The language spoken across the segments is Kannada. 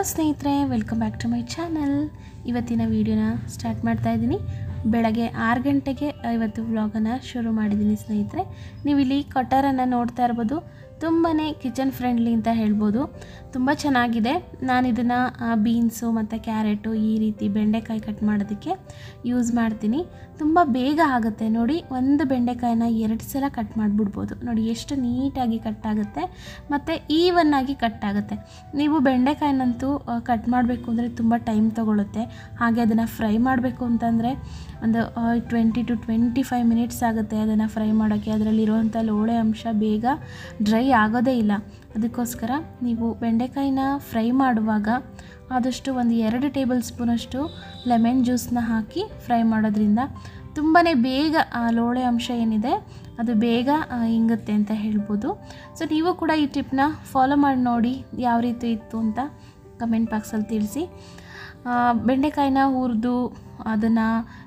ಸ್ನೇಹಿತರೆ welcome back to my channel ಇವತ್ತಿನ ವಿಡಿಯೋನ ಸ್ಟಾರ್ಟ್ ಮಾಡ್ತಾ ಇದ್ದೀನಿ ಬೆಳಗ್ಗೆ ಆರು ಗಂಟೆಗೆ ಇವತ್ತು ವ್ಲಾಗನ್ನು ಶುರು ಮಾಡಿದ್ದೀನಿ ಸ್ನೇಹಿತರೆ ನೀವು ಇಲ್ಲಿ ಕಟರನ್ನು ನೋಡ್ತಾ ಇರ್ಬೋದು ತುಂಬಾ ಕಿಚನ್ ಫ್ರೆಂಡ್ಲಿ ಅಂತ ಹೇಳ್ಬೋದು ತುಂಬ ಚೆನ್ನಾಗಿದೆ ನಾನು ಇದನ್ನು ಬೀನ್ಸು ಮತ್ತು ಕ್ಯಾರೆಟು ಈ ರೀತಿ ಬೆಂಡೆಕಾಯಿ ಕಟ್ ಮಾಡೋದಕ್ಕೆ ಯೂಸ್ ಮಾಡ್ತೀನಿ ತುಂಬ ಬೇಗ ಆಗುತ್ತೆ ನೋಡಿ ಒಂದು ಬೆಂಡೆಕಾಯಿನ ಎರಡು ಸಲ ಕಟ್ ಮಾಡಿಬಿಡ್ಬೋದು ನೋಡಿ ಎಷ್ಟು ನೀಟಾಗಿ ಕಟ್ ಆಗುತ್ತೆ ಮತ್ತು ಈವನ್ನಾಗಿ ಕಟ್ ಆಗುತ್ತೆ ನೀವು ಬೆಂಡೆಕಾಯಿನಂತೂ ಕಟ್ ಮಾಡಬೇಕು ಅಂದರೆ ತುಂಬ ಟೈಮ್ ತೊಗೊಳುತ್ತೆ ಹಾಗೆ ಅದನ್ನು ಫ್ರೈ ಮಾಡಬೇಕು ಅಂತಂದರೆ ಒಂದು twenty to twenty five minutes ಆಗುತ್ತೆ ಅದನ್ನು ಫ್ರೈ ಮಾಡೋಕ್ಕೆ ಅದರಲ್ಲಿರುವಂಥ ಲೋಳೆ ಅಂಶ ಬೇಗ ಡ್ರೈ ಆಗೋದೇ ಇಲ್ಲ ಅದಕ್ಕೋಸ್ಕರ ನೀವು ಬೆಂಡೆಕಾಯಿನ ಫ್ರೈ ಮಾಡುವಾಗ ಆದಷ್ಟು ಒಂದು ಎರಡು ಟೇಬಲ್ ಸ್ಪೂನಷ್ಟು ಲೆಮನ್ ಜ್ಯೂಸನ್ನ ಹಾಕಿ ಫ್ರೈ ಮಾಡೋದ್ರಿಂದ ತುಂಬಾ ಬೇಗ ಆ ಲೋಳೆ ಅಂಶ ಏನಿದೆ ಅದು ಬೇಗ ಆ, ಇಂಗುತ್ತೆ ಅಂತ ಹೇಳ್ಬೋದು ಸೊ ನೀವು ಕೂಡ ಈ ಟಿಪ್ನ ಫಾಲೋ ಮಾಡಿ ನೋಡಿ ಯಾವ ರೀತಿ ಇತ್ತು ಅಂತ ಕಮೆಂಟ್ ಬಾಕ್ಸಲ್ಲಿ ತಿಳಿಸಿ ಆ, ಬೆಂಡೆಕಾಯಿನ ಹುರಿದು ಅದನ್ನು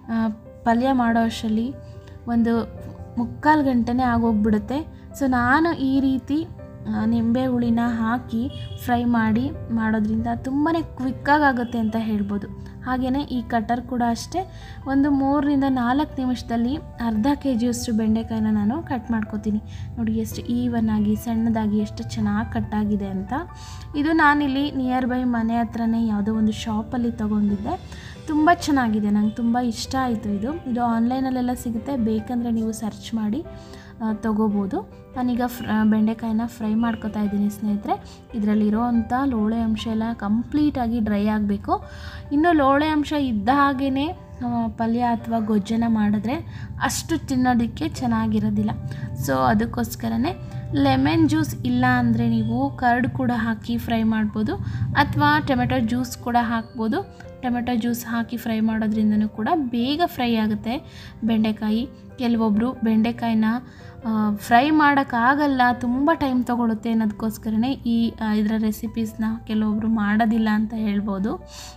ಪಲ್ಯ ಮಾಡೋ ಅಷ್ಟರಲ್ಲಿ ಒಂದು ಮುಕ್ಕಾಲು ಗಂಟೆನೇ ಆಗೋಗ್ಬಿಡುತ್ತೆ ಸೊ ನಾನು ಈ ರೀತಿ ಆ, ನಿಂಬೆ ಹುಳಿನ ಹಾಕಿ ಫ್ರೈ ಮಾಡಿ ಮಾಡೋದ್ರಿಂದ ತುಂಬಾ ಕ್ವಿಕ್ಕಾಗುತ್ತೆ ಅಂತ ಹೇಳ್ಬೋದು ಹಾಗೆಯೇ ಈ ಕಟರ್ ಕೂಡ ಅಷ್ಟೇ ಒಂದು ಮೂರರಿಂದ ನಾಲ್ಕು ನಿಮಿಷದಲ್ಲಿ ಅರ್ಧ ಕೆ ಜಿಯಷ್ಟು ಬೆಂಡೆಕಾಯಿನ ನಾನು ಕಟ್ ಮಾಡ್ಕೋತೀನಿ ನೋಡಿ ಎಷ್ಟು ಈವನ್ ಆಗಿ ಸಣ್ಣದಾಗಿ ಎಷ್ಟು ಚೆನ್ನಾಗಿ ಕಟ್ಟಾಗಿದೆ ಅಂತ ಇದು ನಾನಿಲ್ಲಿ ನಿಯರ್ ಬೈ ಮನೆ ಹತ್ರನೇ ಯಾವುದೋ ಒಂದು ಶಾಪಲ್ಲಿ ತೊಗೊಂಡಿದ್ದೆ ತುಂಬ ಚೆನ್ನಾಗಿದೆ ನಂಗೆ ತುಂಬ ಇಷ್ಟ ಆಯಿತು ಇದು ಇದು ಆನ್ಲೈನಲ್ಲೆಲ್ಲ ಸಿಗುತ್ತೆ ಬೇಕಂದರೆ ನೀವು ಸರ್ಚ್ ಮಾಡಿ ಆ, ತಗೋಬೋದು ನಾನೀಗ ಫ್ರ ಬೆಂಡೆಕಾಯಿನ ಫ್ರೈ ಮಾಡ್ಕೊತಾ ಇದ್ದೀನಿ ಸ್ನೇಹಿತರೆ ಇದರಲ್ಲಿರೋ ಅಂಥ ಲೋಳೆ ಅಂಶ ಎಲ್ಲ ಕಂಪ್ಲೀಟಾಗಿ ಡ್ರೈ ಆಗಬೇಕು ಇನ್ನು ಲೋಳೆ ಅಂಶ ಇದ್ದ ಹಾಗೇ ಪಲ್ಯ ಅಥವಾ ಗೊಜ್ಜನ ಮಾಡಿದ್ರೆ ಅಷ್ಟು ತಿನ್ನೋದಕ್ಕೆ ಚೆನ್ನಾಗಿರೋದಿಲ್ಲ ಸೊ ಅದಕ್ಕೋಸ್ಕರನೇ ಲೆಮನ್ ಜ್ಯೂಸ್ ಇಲ್ಲ ಅಂದರೆ ನೀವು ಕರ್ಡ್ ಕೂಡ ಹಾಕಿ ಫ್ರೈ ಮಾಡ್ಬೋದು ಅಥವಾ ಟೊಮೆಟೊ ಜ್ಯೂಸ್ ಕೂಡ ಹಾಕ್ಬೋದು ಟೊಮೆಟೊ ಜ್ಯೂಸ್ ಹಾಕಿ ಫ್ರೈ ಮಾಡೋದ್ರಿಂದನೂ ಕೂಡ ಬೇಗ ಫ್ರೈ ಆಗುತ್ತೆ ಬೆಂಡೆಕಾಯಿ ಕೆಲವೊಬ್ಬರು ಬೆಂಡೆಕಾಯಿನ ಫ್ರೈ ಮಾಡೋಕ್ಕಾಗಲ್ಲ ತುಂಬ ಟೈಮ್ ತೊಗೊಳುತ್ತೆ ಅನ್ನೋದಕ್ಕೋಸ್ಕರನೇ ಈ ಆ, ಇದರ ರೆಸಿಪೀಸ್ನ ಕೆಲವೊಬ್ಬರು ಮಾಡೋದಿಲ್ಲ ಅಂತ ಹೇಳ್ಬೋದು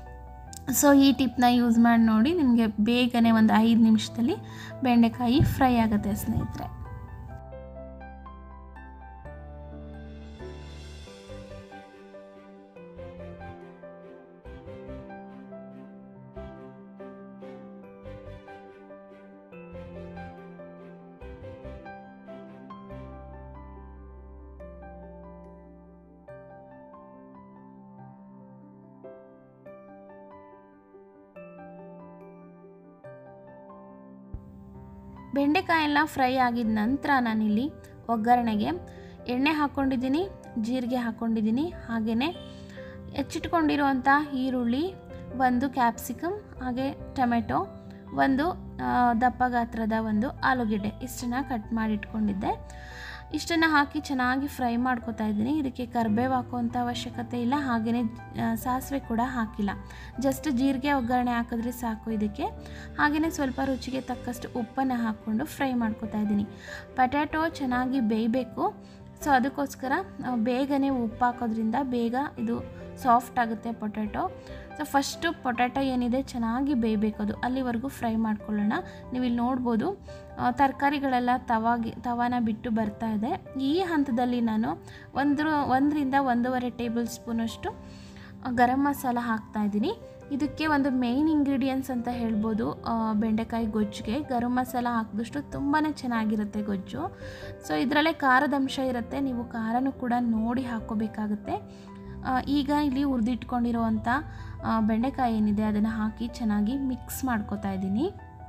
ಸೊ ಈ ಟಿಪ್ನ ಯೂಸ್ ಮಾಡಿ ನೋಡಿ ನಿಮಗೆ ಬೇಗನೆ ಒಂದು ಐದು ನಿಮಿಷದಲ್ಲಿ ಬೆಂಡೆಕಾಯಿ ಫ್ರೈ ಆಗುತ್ತೆ ಸ್ನೇಹಿತರೆ ಬೆಂಡೆಕಾಯಿ ಎಲ್ಲ ಫ್ರೈ ಆಗಿದ ನಂತರ ನಾನಿಲ್ಲಿ ಒಗ್ಗರಣೆಗೆ ಎಣ್ಣೆ ಹಾಕ್ಕೊಂಡಿದ್ದೀನಿ ಜೀರಿಗೆ ಹಾಕ್ಕೊಂಡಿದ್ದೀನಿ ಹಾಗೆಯೇ ಹೆಚ್ಚಿಟ್ಕೊಂಡಿರುವಂಥ ಈರುಳ್ಳಿ ಒಂದು ಕ್ಯಾಪ್ಸಿಕಮ್ ಹಾಗೆ ಟೊಮೆಟೊ ಒಂದು ಆ, ದಪ್ಪ ಗಾತ್ರದ ಒಂದು ಆಲೂಗೆಡ್ಡೆ ಇಷ್ಟನ್ನು ಕಟ್ ಮಾಡಿ ಇಟ್ಕೊಂಡಿದ್ದೆ ಇಷ್ಟನ್ನು ಹಾಕಿ ಚೆನ್ನಾಗಿ ಫ್ರೈ ಮಾಡ್ಕೊತಾ ಇದ್ದೀನಿ ಇದಕ್ಕೆ ಕರಿಬೇವು ಹಾಕುವಂಥ ಅವಶ್ಯಕತೆ ಇಲ್ಲ ಹಾಗೆಯೇ ಸಾಸಿವೆ ಕೂಡ ಹಾಕಿಲ್ಲ ಜಸ್ಟ್ ಜೀರಿಗೆ ಒಗ್ಗರಣೆ ಹಾಕಿದ್ರೆ ಸಾಕು ಇದಕ್ಕೆ ಹಾಗೆಯೇ ಸ್ವಲ್ಪ ರುಚಿಗೆ ತಕ್ಕಷ್ಟು ಉಪ್ಪನ್ನು ಹಾಕ್ಕೊಂಡು ಫ್ರೈ ಮಾಡ್ಕೊತಾ ಇದ್ದೀನಿ ಪಟ್ಯಾಟೊ ಚೆನ್ನಾಗಿ ಬೇಯಬೇಕು ಸೊ ಅದಕ್ಕೋಸ್ಕರ ಆ, ಬೇಗನೆ ಉಪ್ಪು ಹಾಕೋದ್ರಿಂದ ಬೇಗ ಇದು ಸಾಫ್ಟ್ ಆಗುತ್ತೆ ಪೊಟ್ಯಾಟೊ ಸೊ ಫಸ್ಟು ಪೊಟ್ಯಾಟೊ ಏನಿದೆ ಚೆನ್ನಾಗಿ ಬೇಯಬೇಕು ಅದು ಅಲ್ಲಿವರೆಗೂ ಫ್ರೈ ಮಾಡ್ಕೊಳ್ಳೋಣ ನೀವು ಇಲ್ಲಿ ನೋಡ್ಬೋದು ಆ, ತರಕಾರಿಗಳೆಲ್ಲ ತವಾಗಿ ತವಾನ ಬಿಟ್ಟು ಬರ್ತಾ ಇದೆ ಈ ಹಂತದಲ್ಲಿ ನಾನು ಒಂದು ಒಂದರಿಂದ ಒಂದೂವರೆ ಟೇಬಲ್ ಸ್ಪೂನಷ್ಟು ಗರಂ ಮಸಾಲ ಹಾಕ್ತಾ ಇದ್ದೀನಿ ಇದಕ್ಕೆ ಒಂದು ಮೇಯ್ನ್ ಇಂಗ್ರೀಡಿಯೆಂಟ್ಸ್ ಅಂತ ಹೇಳ್ಬೋದು ಆ, ಬೆಂಡೆಕಾಯಿ ಗೊಜ್ಜಿಗೆ ಗರಂ ಮಸಾಲ ಹಾಕಿದಷ್ಟು ತುಂಬಾ ಚೆನ್ನಾಗಿರುತ್ತೆ ಗೊಜ್ಜು ಸೊ ಇದರಲ್ಲೇ ಖಾರದ ಅಂಶ ಇರುತ್ತೆ ನೀವು ಖಾರನೂ ಕೂಡ ನೋಡಿ ಹಾಕ್ಕೋಬೇಕಾಗುತ್ತೆ ಆ, ಈಗ ಇಲ್ಲಿ ಹುರಿದಿಟ್ಕೊಂಡಿರುವಂಥ ಆ, ಬೆಂಡೆಕಾಯಿ ಏನಿದೆ ಅದನ್ನು ಹಾಕಿ ಚೆನ್ನಾಗಿ ಮಿಕ್ಸ್ ಮಾಡ್ಕೊತಾ ಇದ್ದೀನಿ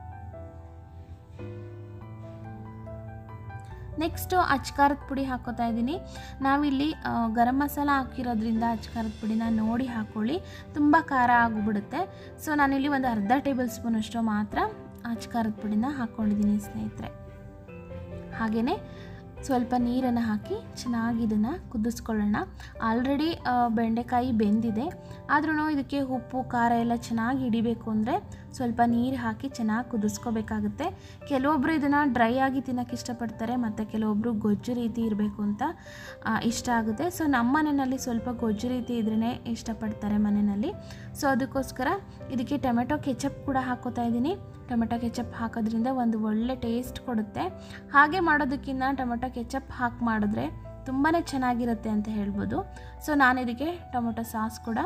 ನೆಕ್ಸ್ಟು ಅಚ್ಕಾರದ ಪುಡಿ ಹಾಕೋತಾ ಇದ್ದೀನಿ ನಾವಿಲ್ಲಿ ಆ, ಗರಂ ಮಸಾಲ ಹಾಕಿರೋದ್ರಿಂದ ಅಚ್ಕಾರದ ಪುಡಿನ ನೋಡಿ ಹಾಕ್ಕೊಳ್ಳಿ ತುಂಬ ಖಾರ ಆಗಿಬಿಡುತ್ತೆ ಸೊ ನಾನಿಲ್ಲಿ ಒಂದು ಅರ್ಧ ಟೇಬಲ್ ಸ್ಪೂನಷ್ಟು ಮಾತ್ರ ಅಚ್ಕಾರದ ಪುಡಿನ ಹಾಕ್ಕೊಂಡಿದ್ದೀನಿ ಸ್ನೇಹಿತರೆ ಹಾಗೆಯೇ ಸ್ವಲ್ಪ ನೀರನ್ನು ಹಾಕಿ ಚೆನ್ನಾಗಿ ಇದನ್ನು ಕುದಿಸ್ಕೊಳ್ಳೋಣ ಆಲ್ರೆಡಿ ಬೆಂಡೆಕಾಯಿ ಬೆಂದಿದೆ ಆದ್ರೂ ಇದಕ್ಕೆ ಉಪ್ಪು ಖಾರ ಎಲ್ಲ ಚೆನ್ನಾಗಿ ಹಿಡಿಬೇಕು ಅಂದರೆ ಸ್ವಲ್ಪ ನೀರು ಹಾಕಿ ಚೆನ್ನಾಗಿ ಕುದಿಸ್ಕೋಬೇಕಾಗುತ್ತೆ ಕೆಲವೊಬ್ಬರು ಇದನ್ನು ಡ್ರೈ ಆಗಿ ತಿನ್ನೋಕ್ಕೆ ಇಷ್ಟಪಡ್ತಾರೆ ಮತ್ತು ಕೆಲವೊಬ್ಬರು ಗೊಜ್ಜು ರೀತಿ ಇರಬೇಕು ಅಂತ ಆ, ಇಷ್ಟ ಆಗುತ್ತೆ ಸೊ ನಮ್ಮ ಮನೆಯಲ್ಲಿ ಸ್ವಲ್ಪ ಗೊಜ್ಜು ರೀತಿ ಇದ್ರೇ ಇಷ್ಟಪಡ್ತಾರೆ ಮನೆಯಲ್ಲಿ ಸೊ ಅದಕ್ಕೋಸ್ಕರ ಇದಕ್ಕೆ ಟೊಮೆಟೊ ಕೆಚಪ್ ಕೂಡ ಹಾಕೋತಾ ಇದ್ದೀನಿ ಟೊಮೆಟೊ ಕೆಚಪ್ ಹಾಕೋದ್ರಿಂದ ಒಂದು ಒಳ್ಳೆ ಟೇಸ್ಟ್ ಕೊಡುತ್ತೆ ಹಾಗೆ ಮಾಡೋದಕ್ಕಿಂತ ಟೊಮೆಟೊ ಕೆಚಪ್ ಹಾಕಿ ಮಾಡಿದ್ರೆ ತುಂಬಾ ಚೆನ್ನಾಗಿರುತ್ತೆ ಅಂತ ಹೇಳ್ಬೋದು ಸೊ ನಾನು ಇದಕ್ಕೆ ಟೊಮೆಟೊ ಸಾಸ್ ಕೂಡ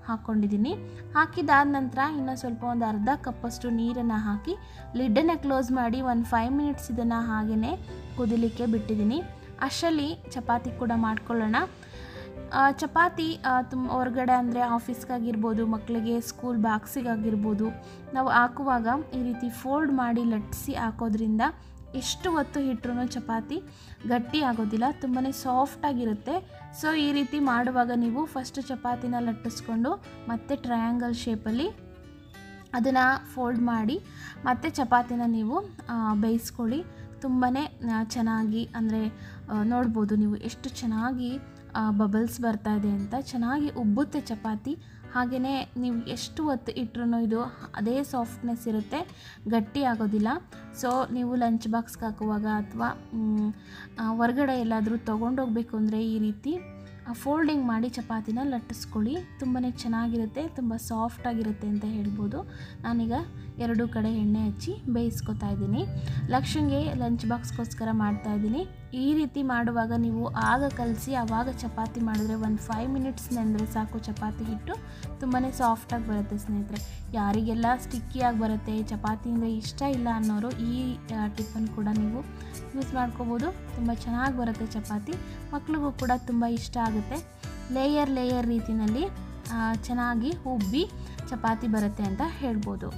ಹಾಕ್ಕೊಂಡಿದ್ದೀನಿ ಹಾಕಿದಾದ ನಂತರ ಇನ್ನು ಸ್ವಲ್ಪ ಒಂದು ಅರ್ಧ ಕಪ್ಪಷ್ಟು ನೀರನ್ನು ಹಾಕಿ ಲಿಡ್ಡನ್ನು ಕ್ಲೋಸ್ ಮಾಡಿ ಒಂದು ಫೈವ್ ಮಿನಿಟ್ಸ್ ಇದನ್ನು ಹಾಗೆಯೇ ಕುದಿಲಿಕ್ಕೆ ಬಿಟ್ಟಿದ್ದೀನಿ ಅಷ್ಟರಲ್ಲಿ ಚಪಾತಿ ಕೂಡ ಮಾಡ್ಕೊಳ್ಳೋಣ ಆ, ಚಪಾತಿ ತುಂಬ ಹೊರಗಡೆ ಅಂದರೆ ಆಫೀಸ್ಗಾಗಿರ್ಬೋದು ಮಕ್ಕಳಿಗೆ ಸ್ಕೂಲ್ ಬಾಕ್ಸಿಗಾಗಿರ್ಬೋದು ನಾವು ಹಾಕುವಾಗ ಈ ರೀತಿ ಫೋಲ್ಡ್ ಮಾಡಿ ಲಟ್ಟಿಸಿ ಹಾಕೋದ್ರಿಂದ ಎಷ್ಟು ಹೊತ್ತು ಇಟ್ಟರು ಚಪಾತಿ ಗಟ್ಟಿ ಆಗೋದಿಲ್ಲ ತುಂಬಾ ಸಾಫ್ಟಾಗಿರುತ್ತೆ ಸೊ ಈ ರೀತಿ ಮಾಡುವಾಗ ನೀವು ಫಸ್ಟ್ ಚಪಾತಿನ ಲಟ್ಟಿಸ್ಕೊಂಡು ಮತ್ತೆ ಟ್ರಯಾಂಗಲ್ ಶೇಪಲ್ಲಿ ಅದನ್ನು ಫೋಲ್ಡ್ ಮಾಡಿ ಮತ್ತೆ ಚಪಾತಿನ ನೀವು ಆ, ಬೇಯಿಸ್ಕೊಳ್ಳಿ ತುಂಬಾ ಚೆನ್ನಾಗಿ ಅಂದರೆ ನೋಡ್ಬೋದು ನೀವು ಎಷ್ಟು ಚೆನ್ನಾಗಿ ಬಬಲ್ಸ್ ಬರ್ತಾ ಇದೆ ಅಂತ ಚೆನ್ನಾಗಿ ಉಬ್ಬುತ್ತೆ ಚಪಾತಿ ಹಾಗೆಯೇ ನೀವು ಎಷ್ಟು ಹೊತ್ತು ಇಟ್ಟರು ಇದು ಅದೇ ಸಾಫ್ಟ್ನೆಸ್ ಇರುತ್ತೆ ಗಟ್ಟಿ ಆಗೋದಿಲ್ಲ ಸೊ ನೀವು ಲಂಚ್ ಬಾಕ್ಸ್ಗೆ ಹಾಕುವಾಗ ಅಥವಾ ಹೊರಗಡೆ ಎಲ್ಲಾದರೂ ತೊಗೊಂಡೋಗ್ಬೇಕು ಅಂದರೆ ಈ ರೀತಿ ಫೋಲ್ಡಿಂಗ್ ಮಾಡಿ ಚಪಾತಿನ ಲಟ್ಟಿಸ್ಕೊಳ್ಳಿ ತುಂಬಾ ಚೆನ್ನಾಗಿರುತ್ತೆ ತುಂಬ ಸಾಫ್ಟಾಗಿರುತ್ತೆ ಅಂತ ಹೇಳ್ಬೋದು ನಾನೀಗ ಎರಡೂ ಕಡೆ ಎಣ್ಣೆ ಹಚ್ಚಿ ಬೇಯಿಸ್ಕೊತಾ ಇದ್ದೀನಿ ಲಕ್ಷಂಗೆ ಲಂಚ್ ಬಾಕ್ಸ್ಗೋಸ್ಕರ ಮಾಡ್ತಾ ಇದ್ದೀನಿ ಈ ರೀತಿ ಮಾಡುವಾಗ ನೀವು ಆಗ ಕಲಸಿ ಆವಾಗ ಚಪಾತಿ ಮಾಡಿದ್ರೆ ಒಂದು ಫೈವ್ ಮಿನಿಟ್ಸ್ ನೆಂದರೆ ಸಾಕು ಚಪಾತಿ ಹಿಟ್ಟು ತುಂಬಾ ಸಾಫ್ಟಾಗಿ ಬರುತ್ತೆ ಸ್ನೇಹಿತರೆ ಯಾರಿಗೆಲ್ಲ ಸ್ಟಿಕ್ಕಿಯಾಗಿ ಬರುತ್ತೆ ಚಪಾತಿ ಅಂದರೆ ಇಷ್ಟ ಇಲ್ಲ ಅನ್ನೋರು ಈ ಟಿಫನ್ ಕೂಡ ನೀವು ಯೂಸ್ ಮಾಡ್ಕೋಬೋದು ತುಂಬ ಚೆನ್ನಾಗಿ ಬರುತ್ತೆ ಚಪಾತಿ ಮಕ್ಳಿಗೂ ಕೂಡ ತುಂಬ ಇಷ್ಟ ಆಗುತ್ತೆ ಲೇಯರ್ ಲೇಯರ್ ರೀತಿನಲ್ಲಿ ಆ, ಚೆನ್ನಾಗಿ ಉಬ್ಬಿ ಚಪಾತಿ ಬರುತ್ತೆ ಅಂತ ಹೇಳ್ಬೋದು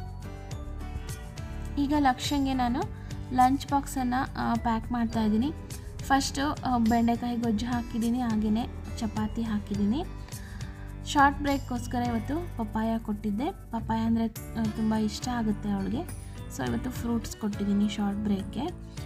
ಈಗ ಲಕ್ಷಂಗೆ ನಾನು ಲಂಚ್ ಬಾಕ್ಸನ್ನು ಪ್ಯಾಕ್ ಮಾಡ್ತಾ ಇದ್ದೀನಿ ಫಸ್ಟು ಬೆಂಡೆಕಾಯಿ ಗೊಜ್ಜು ಹಾಕಿದ್ದೀನಿ ಹಾಗೆಯೇ ಚಪಾತಿ ಹಾಕಿದ್ದೀನಿ ಶಾರ್ಟ್ ಬ್ರೇಕ್ಗೋಸ್ಕರ ಇವತ್ತು ಪಪ್ಪಾಯ ಕೊಟ್ಟಿದ್ದೆ ಪಪ್ಪಾಯ ಅಂದರೆ ತುಂಬ ಇಷ್ಟ ಆಗುತ್ತೆ ಅವಳಿಗೆ ಸೊ ಇವತ್ತು ಫ್ರೂಟ್ಸ್ ಕೊಟ್ಟಿದ್ದೀನಿ ಶಾರ್ಟ್ ಬ್ರೇಕ್ಗೆ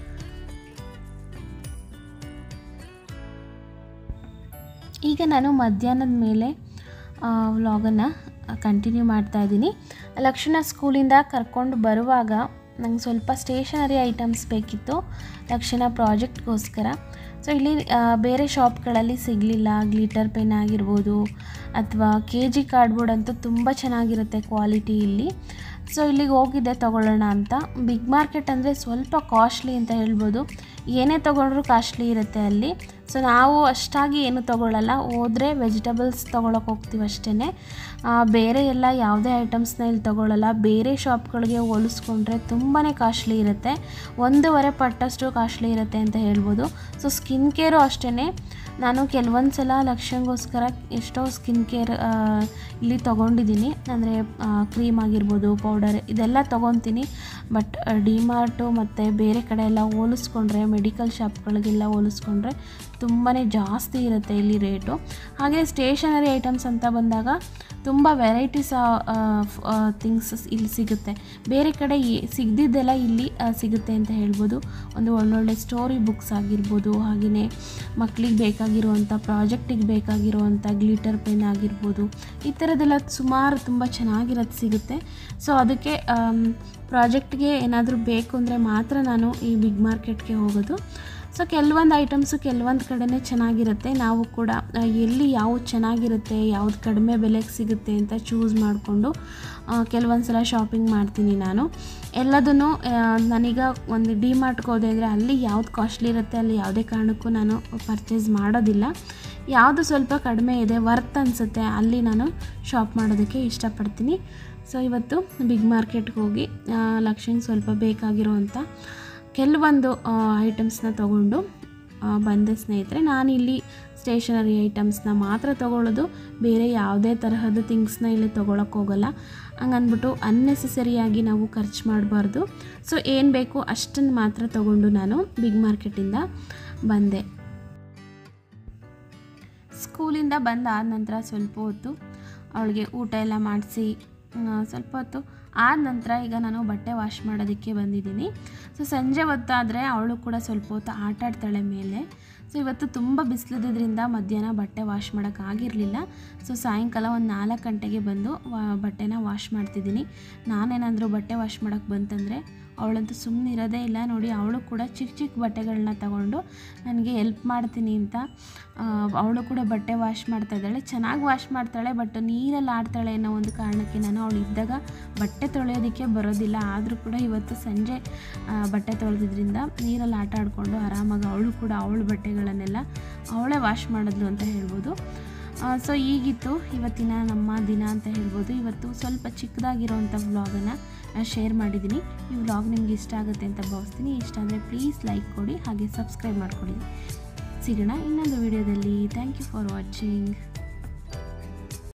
ಈಗ ನಾನು ಮಧ್ಯಾಹ್ನದ ಮೇಲೆ ವ್ಲಾಗನ್ನು ಕಂಟಿನ್ಯೂ ಮಾಡ್ತಾ ಇದ್ದೀನಿ ಲಕ್ಷಣ ಸ್ಕೂಲಿಂದ ಕರ್ಕೊಂಡು ಬರುವಾಗ ನಂಗೆ ಸ್ವಲ್ಪ ಸ್ಟೇಷನರಿ ಐಟಮ್ಸ್ ಬೇಕಿತ್ತು ಲಕ್ಷಣ ಪ್ರಾಜೆಕ್ಟ್ಗೋಸ್ಕರ ಸೊ ಇಲ್ಲಿ ಆ, ಬೇರೆ ಶಾಪ್ಗಳಲ್ಲಿ ಸಿಗಲಿಲ್ಲ ಗ್ಲಿಟರ್ ಪೆನ್ ಆಗಿರ್ಬೋದು ಅಥವಾ ಕೆ ಜಿ ಕಾರ್ಡ್ಬೋರ್ಡ್ ಅಂತೂ ತುಂಬ ಚೆನ್ನಾಗಿರುತ್ತೆ ಕ್ವಾಲಿಟಿ ಇಲ್ಲಿ ಸೊ ಇಲ್ಲಿಗೆ ಹೋಗಿದ್ದೆ ತೊಗೊಳ್ಳೋಣ ಅಂತ ಬಿಗ್ ಮಾರ್ಕೆಟ್ ಅಂದರೆ ಸ್ವಲ್ಪ ಕಾಸ್ಟ್ಲಿ ಅಂತ ಹೇಳ್ಬೋದು ಏನೇ ತೊಗೊಂಡ್ರೂ ಕಾಸ್ಟ್ಲಿ ಇರುತ್ತೆ ಅಲ್ಲಿ ಸೊ ನಾವು ಅಷ್ಟಾಗಿ ಏನು ತೊಗೊಳ್ಳಲ್ಲ ಹೋದರೆ ವೆಜಿಟಬಲ್ಸ್ ತೊಗೊಳಕ್ಕೆ ಹೋಗ್ತೀವಿ ಅಷ್ಟೇ ಬೇರೆ ಎಲ್ಲ ಯಾವುದೇ ಐಟಮ್ಸ್ನ ಇಲ್ಲಿ ತೊಗೊಳ್ಳಲ್ಲ ಬೇರೆ ಶಾಪ್ಗಳಿಗೆ ಹೋಲಿಸ್ಕೊಂಡ್ರೆ ತುಂಬಾ ಕಾಸ್ಟ್ಲಿ ಇರುತ್ತೆ ಒಂದೂವರೆ ಪಟ್ಟಷ್ಟು ಕಾಸ್ಟ್ಲಿ ಇರುತ್ತೆ ಅಂತ ಹೇಳ್ಬೋದು ಸೊ ಸ್ಕಿನ್ ಕೇರು ಅಷ್ಟೇ ನಾನು ಕೆಲವೊಂದು ಸಲ ಲಕ್ಷ್ಯಂಗೋಸ್ಕರ ಎಷ್ಟೋ ಸ್ಕಿನ್ ಕೇರ್ ಇಲ್ಲಿ ತೊಗೊಂಡಿದ್ದೀನಿ ಅಂದರೆ ಕ್ರೀಮ್ ಆಗಿರ್ಬೋದು ಪೌಡರ್ ಇದೆಲ್ಲ ತೊಗೊತೀನಿ ಬಟ್ ಡಿಮಾರ್ಟು ಮತ್ತು ಬೇರೆ ಕಡೆ ಎಲ್ಲ ಹೋಲಿಸ್ಕೊಂಡ್ರೆ ಮೆಡಿಕಲ್ ಶಾಪ್ಗಳಿಗೆಲ್ಲ ಹೋಲಿಸ್ಕೊಂಡ್ರೆ ತುಂಬಾ ಜಾಸ್ತಿ ಇರುತ್ತೆ ಇಲ್ಲಿ ರೇಟು ಹಾಗೆ ಸ್ಟೇಷನರಿ ಐಟಮ್ಸ್ ಅಂತ ಬಂದಾಗ ತುಂಬ ವೆರೈಟೀಸ್ ಥಿಂಗ್ಸ್ ಇಲ್ಲಿ ಸಿಗುತ್ತೆ ಬೇರೆ ಕಡೆ ಏ- ಸಿಗದಿದ್ದೆಲ್ಲ ಇಲ್ಲಿ ಆ, ಸಿಗುತ್ತೆ ಅಂತ ಹೇಳ್ಬೋದು ಒಂದು ಒಳ್ಳೊಳ್ಳೆ ಸ್ಟೋರಿ ಬುಕ್ಸ್ ಆಗಿರ್ಬೋದು ಹಾಗೆಯೇ ಮಕ್ಕಳಿಗೆ ಬೇಕಾಗಿರುವಂಥ ಪ್ರಾಜೆಕ್ಟಿಗೆ ಬೇಕಾಗಿರುವಂಥ ಗ್ಲಿಟರ್ ಪೆನ್ ಆಗಿರ್ಬೋದು ಈ ಥರದ್ದೆಲ್ಲ ಸುಮಾರು ತುಂಬ ಚೆನ್ನಾಗಿರೋದು ಸಿಗುತ್ತೆ ಸೊ ಅದಕ್ಕೆ ಪ್ರಾಜೆಕ್ಟ್ಗೆ ಏನಾದರೂ ಬೇಕು ಅಂದರೆ ಮಾತ್ರ ನಾನು ಈ ಬಿಗ್ ಮಾರ್ಕೆಟ್ಗೆ ಹೋಗೋದು ಸೊ ಕೆಲವೊಂದು ಐಟಮ್ಸು ಕೆಲವೊಂದು ಕಡೆನೇ ಚೆನ್ನಾಗಿರುತ್ತೆ ನಾವು ಕೂಡ ಆ, ಎಲ್ಲಿ ಯಾವ್ದು ಚೆನ್ನಾಗಿರುತ್ತೆ ಯಾವ್ದು ಕಡಿಮೆ ಬೆಲೆಗೆ ಸಿಗುತ್ತೆ ಅಂತ ಚೂಸ್ ಮಾಡಿಕೊಂಡು ಕೆಲವೊಂದು ಸಲ ಶಾಪಿಂಗ್ ಮಾಡ್ತೀನಿ ನಾನು ಎಲ್ಲದನ್ನು ಆ, ನಾನೀಗ ಒಂದು ಡಿ ಮಾರ್ಟ್ಗೆ ಹೋದೆ ಅಂದರೆ ಅಲ್ಲಿ ಯಾವ್ದು ಕಾಸ್ಟ್ಲಿ ಇರುತ್ತೆ ಅಲ್ಲಿ ಯಾವುದೇ ಕಾರಣಕ್ಕೂ ನಾನು ಪರ್ಚೇಸ್ ಮಾಡೋದಿಲ್ಲ ಯಾವುದು ಸ್ವಲ್ಪ ಕಡಿಮೆ ಇದೆ ವರ್ತ್ ಅನಿಸುತ್ತೆ ಅಲ್ಲಿ ನಾನು ಶಾಪ್ ಮಾಡೋದಕ್ಕೆ ಇಷ್ಟಪಡ್ತೀನಿ ಸೊ ಇವತ್ತು ಬಿಗ್ ಮಾರ್ಕೆಟ್ಗೆ ಹೋಗಿ ಲಕ್ಷ್ಮಿಗೆ ಸ್ವಲ್ಪ ಬೇಕಾಗಿರುವಂಥ ಕೆಲವೊಂದು ಐಟಮ್ಸ್ನ ತಗೊಂಡು ಆ, ಬಂದೆ ಸ್ನೇಹಿತರೆ ನಾನಿಲ್ಲಿ ಸ್ಟೇಷನರಿ ಐಟಮ್ಸ್ನ ಮಾತ್ರ ತೊಗೊಳ್ಳೋದು ಬೇರೆ ಯಾವುದೇ ತರಹದ ಥಿಂಗ್ಸ್ನ ಇಲ್ಲಿ ತೊಗೊಳಕ್ಕೆ ಹೋಗಲ್ಲ ಹಂಗಂದ್ಬಿಟ್ಟು ಅನ್ನೆಸೆಸರಿಯಾಗಿ ನಾವು ಖರ್ಚು ಮಾಡಬಾರ್ದು ಸೊ ಏನು ಬೇಕು ಅಷ್ಟನ್ನು ಮಾತ್ರ ತೊಗೊಂಡು ನಾನು ಬಿಗ್ ಮಾರ್ಕೆಟಿಂದ ಬಂದೆ ಸ್ಕೂಲಿಂದ ಬಂದಾದ ನಂತರ ಸ್ವಲ್ಪ ಹೊತ್ತು ಅವಳಿಗೆ ಊಟ ಎಲ್ಲ ಮಾಡಿಸಿ ಸ್ವಲ್ಪ ಹೊತ್ತು ಆದ ನಂತರ ಈಗ ನಾನು ಬಟ್ಟೆ ವಾಶ್ ಮಾಡೋದಕ್ಕೆ ಬಂದಿದ್ದೀನಿ ಸೊ ಸಂಜೆ ಹೊತ್ತಾದರೆ ಅವಳು ಕೂಡ ಸ್ವಲ್ಪ ಹೊತ್ತು ಆಟ ಆಡ್ತಾಳೆ ಮೇಲೆ ಸೊ ಇವತ್ತು ತುಂಬ ಬಿಸಿಲಿದ್ದರಿಂದ ಮಧ್ಯಾಹ್ನ ಬಟ್ಟೆ ವಾಶ್ ಮಾಡೋಕ್ಕಾಗಿರಲಿಲ್ಲ ಸೊ ಸಾಯಂಕಾಲ ಒಂದು ನಾಲ್ಕು ಗಂಟೆಗೆ ಬಂದು ವಾ- ಬಟ್ಟೆನ ವಾಶ್ ಮಾಡ್ತಿದ್ದೀನಿ ನಾನೇನಾದರೂ ಬಟ್ಟೆ ವಾಶ್ ಮಾಡೋಕ್ಕೆ ಬಂತಂದರೆ ಅವಳಂತೂ ಸುಮ್ಮನೆ ಇರೋದೇ ಇಲ್ಲ ನೋಡಿ ಅವಳು ಕೂಡ ಚಿಕ್ಕ ಚಿಕ್ಕ ಬಟ್ಟೆಗಳನ್ನ ತಗೊಂಡು ನನಗೆ ಎಲ್ಪ್ ಮಾಡ್ತೀನಿ ಅಂತ ಅವಳು ಕೂಡ ಬಟ್ಟೆ ವಾಶ್ ಮಾಡ್ತಾ ಇದ್ದಾಳೆ ಚೆನ್ನಾಗಿ ವಾಶ್ ಮಾಡ್ತಾಳೆ ಬಟ್ ನೀರಲ್ಲಿ ಆಡ್ತಾಳೆ ಅನ್ನೋ ಒಂದು ಕಾರಣಕ್ಕೆ ನಾನು ಅವಳು ಇದ್ದಾಗ ಬಟ್ಟೆ ತೊಳೆಯೋದಕ್ಕೆ ಬರೋದಿಲ್ಲ ಆದರೂ ಕೂಡ ಇವತ್ತು ಸಂಜೆ ಆ, ಬಟ್ಟೆ ತೊಳೆದಿದ್ರಿಂದ ನೀರಲ್ಲಿ ಆಟ ಆಡಿಕೊಂಡು ಆರಾಮಾಗಿ ಅವಳು ಕೂಡ ಅವಳ ಬಟ್ಟೆಗಳನ್ನೆಲ್ಲ ಅವಳೇ ವಾಶ್ ಮಾಡಿದ್ಲು ಅಂತ ಹೇಳ್ಬೋದು ಸೊ ಈಗಿತ್ತು ಇವತ್ತಿನ ನಮ್ಮ ದಿನ ಅಂತ ಹೇಳ್ಬೋದು ಇವತ್ತು ಸ್ವಲ್ಪ ಚಿಕ್ಕದಾಗಿರೋವಂಥ ವ್ಲಾಗನ್ನು ಶೇರ್ ಮಾಡಿದ್ದೀನಿ ಈ ವ್ಲಾಗ್ ನಿಮ್ಗೆ ಇಷ್ಟ ಆಗುತ್ತೆ ಅಂತ ಭಾವಿಸ್ತೀನಿ ಇಷ್ಟ ಆದರೆ ಪ್ಲೀಸ್ ಲೈಕ್ ಕೊಡಿ ಹಾಗೆ ಸಬ್ಸ್ಕ್ರೈಬ್ ಮಾಡ್ಕೊಳ್ಳಿ ಸಿಗೋಣ ಇನ್ನೊಂದು ವಿಡಿಯೋದಲ್ಲಿ ಥ್ಯಾಂಕ್ ಯು ಫಾರ್ ವಾಚಿಂಗ್